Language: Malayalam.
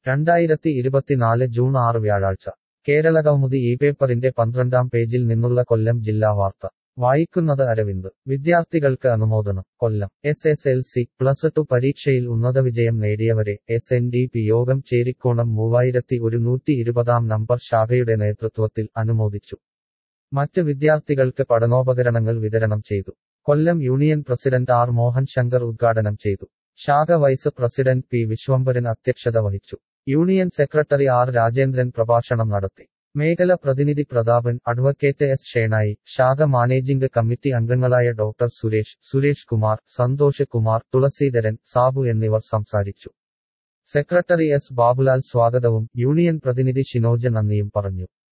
രണ്ടായിരത്തി ഇരുപത്തിനാല് ജൂൺ ആറ് വ്യാഴാഴ്ച കേരളകൗമുദി ഈ പേപ്പറിന്റെ പന്ത്രണ്ടാം പേജിൽ നിന്നുള്ള കൊല്ലം ജില്ലാ വാർത്ത വായിക്കുന്നത് അരവിന്ദ് വിദ്യാർത്ഥികൾക്ക് അനുമോദനം Kollam S S L C plus two പരീക്ഷയിൽ ഉന്നത വിജയം നേടിയവരെ എസ് എൻ ഡി പി യോഗം ചേരിക്കോണം മൂവായിരത്തി ഒരുന്നൂറ്റി ഇരുപതാം നമ്പർ ശാഖയുടെ നേതൃത്വത്തിൽ അനുമോദിച്ചു മറ്റ് വിദ്യാർത്ഥികൾക്ക് പഠനോപകരണങ്ങൾ വിതരണം ചെയ്തു Kollam union president R Mohan Shankar ഉദ്ഘാടനം ചെയ്തു ശാഖ വൈസ് പ്രസിഡന്റ് പി വിശ്വംഭരൻ അധ്യക്ഷത വഹിച്ചു യൂണിയൻ സെക്രട്ടറി ആർ രാജേന്ദ്രൻ പ്രഭാഷണം നടത്തി മേഖല പ്രതിനിധി പ്രതാപൻ അഡ്വക്കേറ്റ് എസ് ഷേണായി ശാഖ മാനേജിംഗ് കമ്മിറ്റി അംഗങ്ങളായ ഡോക്ടർ സുരേഷ് സുരേഷ് കുമാർ സന്തോഷ് കുമാർ തുളസീധരൻ സാബു എന്നിവർ സംസാരിച്ചു സെക്രട്ടറി എസ് ബാബുലാൽ സ്വാഗതവും യൂണിയൻ പ്രതിനിധി ഷിനോജ് നന്ദിയും പറഞ്ഞു